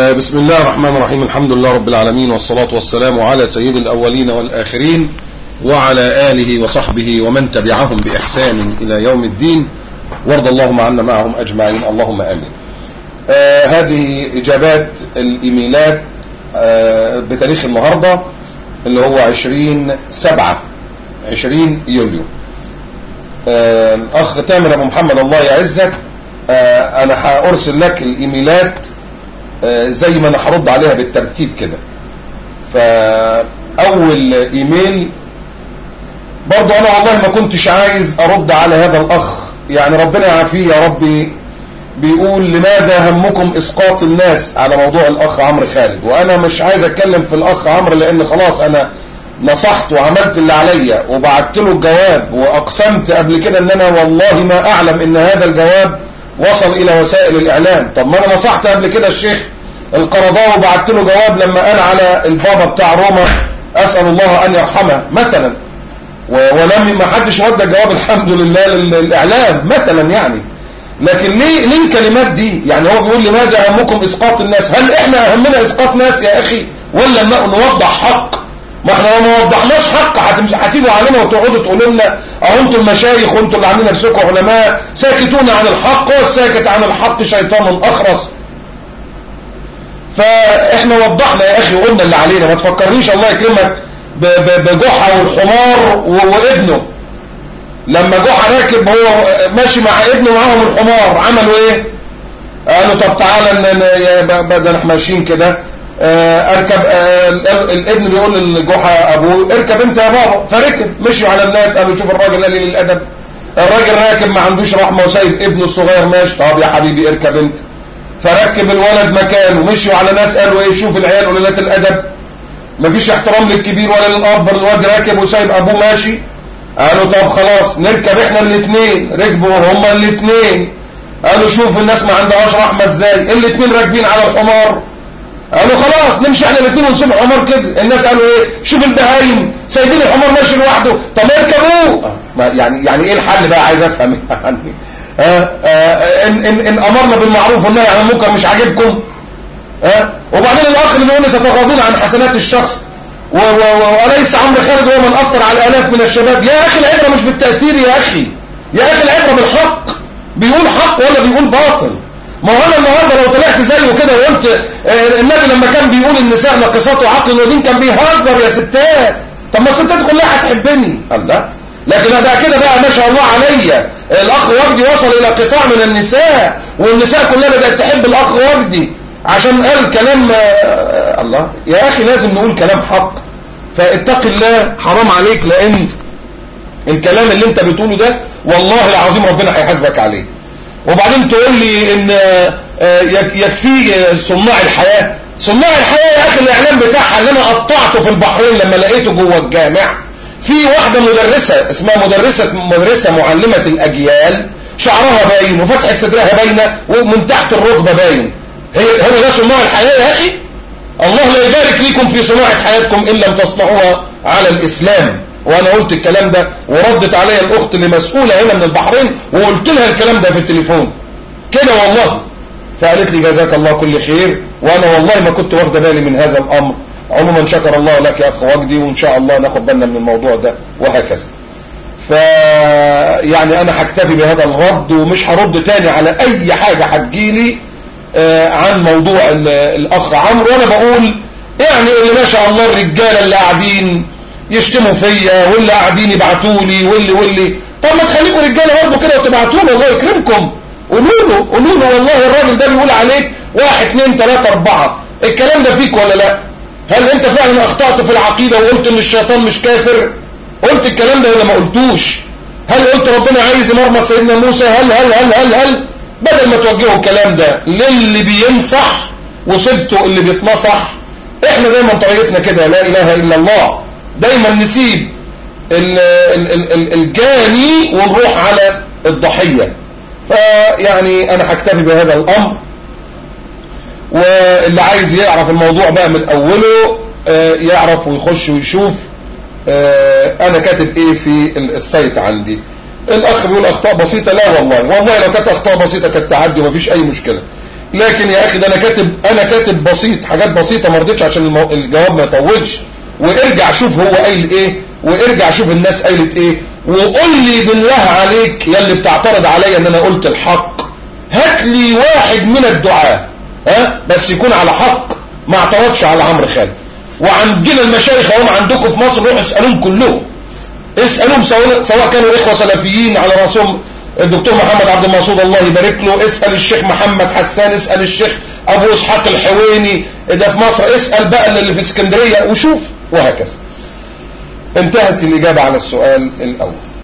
بسم الله الرحمن الرحيم الحمد لله رب العالمين والصلاة والسلام على سيد الأولين والآخرين وعلى آله وصحبه ومن تبعهم بإحسان إلى يوم الدين وارض اللهم عنا معهم أجمعين اللهم آمين آه هذه إجابات الإيميلات آه بتاريخ النهاردة اللي هو 20 سبعة 20 يوليو آه الأخ تامر أبو محمد الله يعزك آه أنا هأرسل لك الإيميلات آه زي ما أنا هرد عليها بالترتيب كده فأول إيميل برضو أنا والله ما كنتش عايز أرد على هذا الأخ يعني ربنا يعافيه يا ربي بيقول لماذا همكم اسقاط الناس على موضوع الاخ عمرو خالد وانا مش عايز اتكلم في الاخ عمرو لان خلاص انا نصحت وعملت اللي عليا وبعت له الجواب واقسمت قبل كده ان انا والله ما اعلم ان هذا الجواب وصل الى وسائل الاعلام طب ما انا نصحت قبل كده الشيخ القرضاوي وبعت له جواب لما قال على البابا بتاع روما اسال الله ان يرحمه مثلا ولم ما حدش ودى الجواب الحمد لله للاعلام مثلا يعني لكن ليه ليه الكلمات دي يعني هو بيقول لماذا همكم اسقاط الناس هل احنا همنا اسقاط ناس يا اخي ولا نوضح حق ما احنا لو ما وضحناش حق هتيجوا علينا وتقعدوا تقولوا لنا اهو انتم المشايخ وانتم اللي عاملين نفسكم علماء ساكتون عن الحق والساكت عن الحق شيطان اخرس فاحنا وضحنا يا اخي وقلنا اللي علينا ما تفكرنيش الله يكرمك بجحا والحمار وابنه لما جحا راكب هو ماشي مع ابنه معاهم الحمار عملوا ايه قالوا طب تعالى بدل احنا ماشيين كده اركب الابن بيقول لجحا ابوه اركب انت يا بابا فركب مشوا على الناس قالوا شوف الراجل قليل الادب الراجل راكب ما عندوش رحمه وسايب ابنه الصغير ماشي طب يا حبيبي اركب انت فركب الولد مكانه مشوا على ناس قالوا ايه شوف العيال قليلات الادب مفيش احترام للكبير ولا للاب الواد راكب وسايب ابوه ماشي قالوا طب خلاص نركب احنا الاثنين ركبوا هما الاثنين قالوا شوف الناس ما عندهاش رحمة ازاي الاثنين راكبين على الحمار قالوا خلاص نمشي احنا الاثنين ونسيب الحمار كده الناس قالوا ايه شوف البهايم سايبين الحمار ماشي لوحده طب اركبوه يعني يعني ايه الحل بقى عايز افهم يعني آه آه ان, إن, إن امرنا بالمعروف والنهي عن المنكر مش عاجبكم آه وبعدين الاخ اللي بيقول تتغاضون عن حسنات الشخص وليس عمرو خالد هو من أثر على الآلاف من الشباب يا أخي العبرة مش بالتأثير يا أخي يا أخي العبرة بالحق بيقول حق ولا بيقول باطل ما هو أنا النهاردة لو طلعت زيه كده وقلت النبي لما كان بيقول النساء ناقصات عقل ودين كان بيهزر يا ستات طب ما الستات كلها هتحبني الله لكن ده كده بقى ما شاء الله عليا الأخ وجدي وصل إلى قطاع من النساء والنساء كلها بدأت تحب الأخ وجدي عشان قال كلام الله يا أخي لازم نقول كلام حق فاتق الله حرام عليك لأن الكلام اللي انت بتقوله ده والله العظيم ربنا هيحاسبك عليه وبعدين تقول لي ان يكفي صناع الحياة صناع الحياة يا أخي الإعلام بتاعها اللي أنا قطعته في البحرين لما لقيته جوه الجامع في واحدة مدرسة اسمها مدرسة مدرسة معلمة الأجيال شعرها باين وفتحة صدرها باينة ومن تحت الركبة باين هي هو ده صناع الحياة يا أخي الله لا يبارك لكم في صناعة حياتكم إن لم تصنعوها على الإسلام وأنا قلت الكلام ده وردت عليا الأخت اللي مسؤولة هنا من البحرين وقلت لها الكلام ده في التليفون كده والله فقالت لي جزاك الله كل خير وأنا والله ما كنت واخده بالي من هذا الأمر عموما شكر الله لك يا أخ وجدي وإن شاء الله ناخد بالنا من الموضوع ده وهكذا ف يعني أنا هكتفي بهذا الرد ومش هرد تاني على أي حاجة هتجيلي عن موضوع الأخ عمرو وأنا بقول يعني اللي ما شاء الله الرجالة اللي قاعدين يشتموا فيا واللي قاعدين يبعتوا لي واللي واللي طب ما تخليكم رجالة برضه كده وتبعتوا له الله يكرمكم قولوا له قولوا له والله الراجل ده بيقول عليك واحد اثنين ثلاثة أربعة الكلام ده فيك ولا لا هل أنت فعلا أخطأت في العقيدة وقلت إن الشيطان مش كافر قلت الكلام ده ولا ما قلتوش هل قلت ربنا عايز مرمط سيدنا موسى هل هل هل هل, هل بدل ما توجهوا الكلام ده للي بينصح وصبته اللي بيتنصح احنا دايما طريقتنا كده لا اله الا الله دايما نسيب ال ال ال ال الجاني ونروح على الضحية فيعني انا هكتفي بهذا الامر واللي عايز يعرف الموضوع بقى من اوله يعرف ويخش ويشوف انا كاتب ايه في السايت عندي الاخ بيقول اخطاء بسيطة لا والله والله لو كانت اخطاء بسيطة كانت تعدي ومفيش اي مشكلة لكن يا اخي ده انا كاتب انا كاتب بسيط حاجات بسيطه ما رضيتش عشان المو... الجواب ما يطولش وارجع شوف هو قايل ايه وارجع شوف الناس قايلت ايه وقول لي بالله عليك يا اللي بتعترض عليا ان انا قلت الحق هات لي واحد من الدعاة ها بس يكون على حق ما اعترضش على عمرو خالد وعندنا المشايخ هم عندكم في مصر روحوا اسالوهم كلهم اسالوهم سواء سواء كانوا اخوه سلفيين على راسهم الدكتور محمد عبد المقصود الله يبارك له اسال الشيخ محمد حسان اسال الشيخ ابو اسحاق الحويني ده في مصر اسال بقى اللي في اسكندريه وشوف وهكذا انتهت الاجابه على السؤال الاول